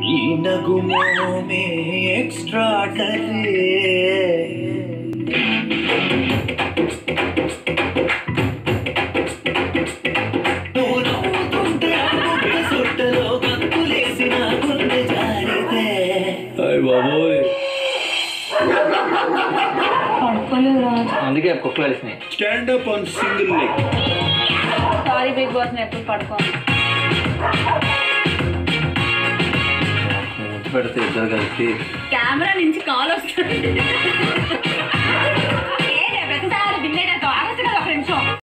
ఈ నగుమోమే ఎక్స్ట్రా నువ్వు నవ్వుతుంటే అమ్ముకున్న సుట్టలో గంతులేసిన గుండె జారితే అయ్య బాబోయ్ పడుకోలేదు రాజు అందుకే కుక్కలు వేసినాయి stand up on single leg sorry Bigg Boss నేను ఎప్పుడు పడుకోను ముద్దు పెడితే ఇద్దరు కలిసి కెమెరా నుంచి కాల్ వస్తుంది